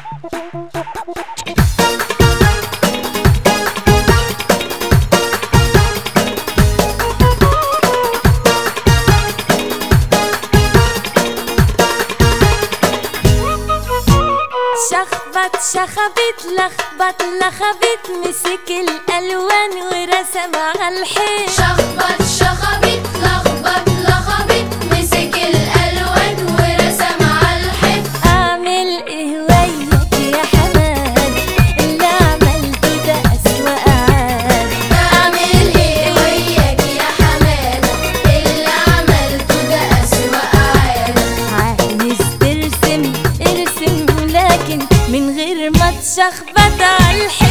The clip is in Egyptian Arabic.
شخبط شخبت لخبط لخبت مسك الالوان ورسم على الحيط شخبط شخبط لخبط لخبط مسك الالوان ورسم على الحيط اعمل ايه وياك يا حماد اللي عملته ده اسوأ عاد اعمل ايه وياك يا حماده اللي عملته ده اسوأ عاده عايز ترسم ارسم لكن من غير ما تشخبط على الحيط